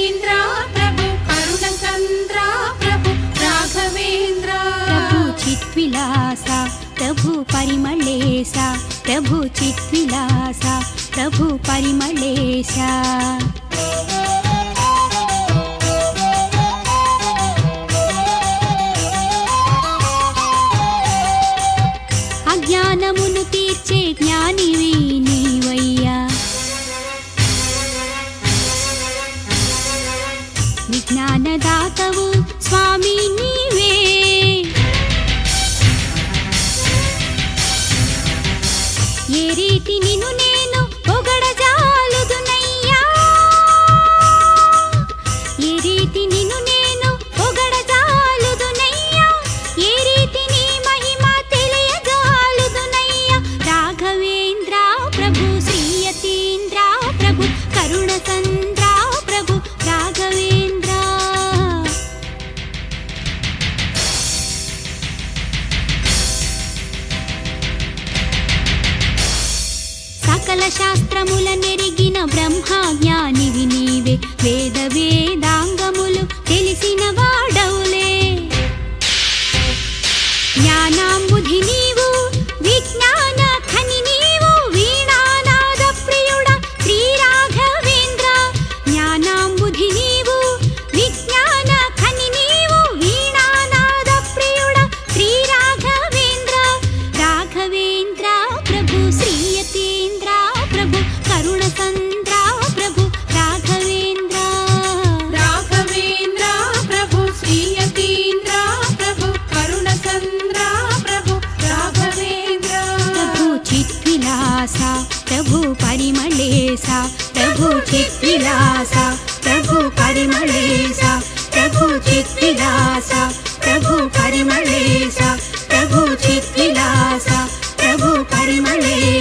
రాఘవేంద్ర ప్రభు కరుణ చంద్ర ప్రభు రాఘవేంద్ర ప్రభు చిత్విలాస ప్రభు పరిమళేశ ప్రభు చిత్విలాస ప్రభు పరిమళేశ అజ్ఞానమును తీర్చే జ్ఞానివి నీవయ్యా విజ్ఞానదాతవు స్వామి నీవే ఏ రీతి నిన్ను నేను పొగడజాలుదునయ్యా ఏ రీతి నిన్ను నేను పొగడజాలుదునయ్యా ఏ రీతి నీ మహిమ తెలియజాలుదునయ్యా రాఘవేంద్ర ప్రభు శ్రీయతీంద్ర ప్రభు కరుణ చంద్ర ప్రభు రాఘవేంద్ర సకల శాస్త్రముల నెరిగిన బ్రహ్మజ్ఞానివి నీవే వేద వేదాంగములు తెలిసిన వాడవులే జ్ఞానాంబుధి నీవు విజ్ఞాన ఖని నీవు వీణానాద ప్రియుడ శ్రీ రాఘవేంద్ర జ్ఞానాంబుధి నీవు విజ్ఞాన ఖని నీవు వీణానాద ప్రియుడ శ్రీ రాఘవేంద్ర రాఘవేంద్ర ప్రభు శ్రీయతీంద్ర ప్రభు కరుణ చంద్ర ప్రభు రాఘవేంద్ర రాఘవేంద్ర ప్రభు శ్రీయతీంద్ర ప్రభు కరుణ చంద్ర ప్రభు రాఘవేంద్ర ప్రభు చిత్విలాస ప్రభు పరిమళేశ ప్రభు చిత్విలాస ప్రభు పరిమళేశ ప్రభు చిత్విలాస ప్రభు పరిమళేశ ప్రభు చిత్విలాస ప్రభు పరిమళేశ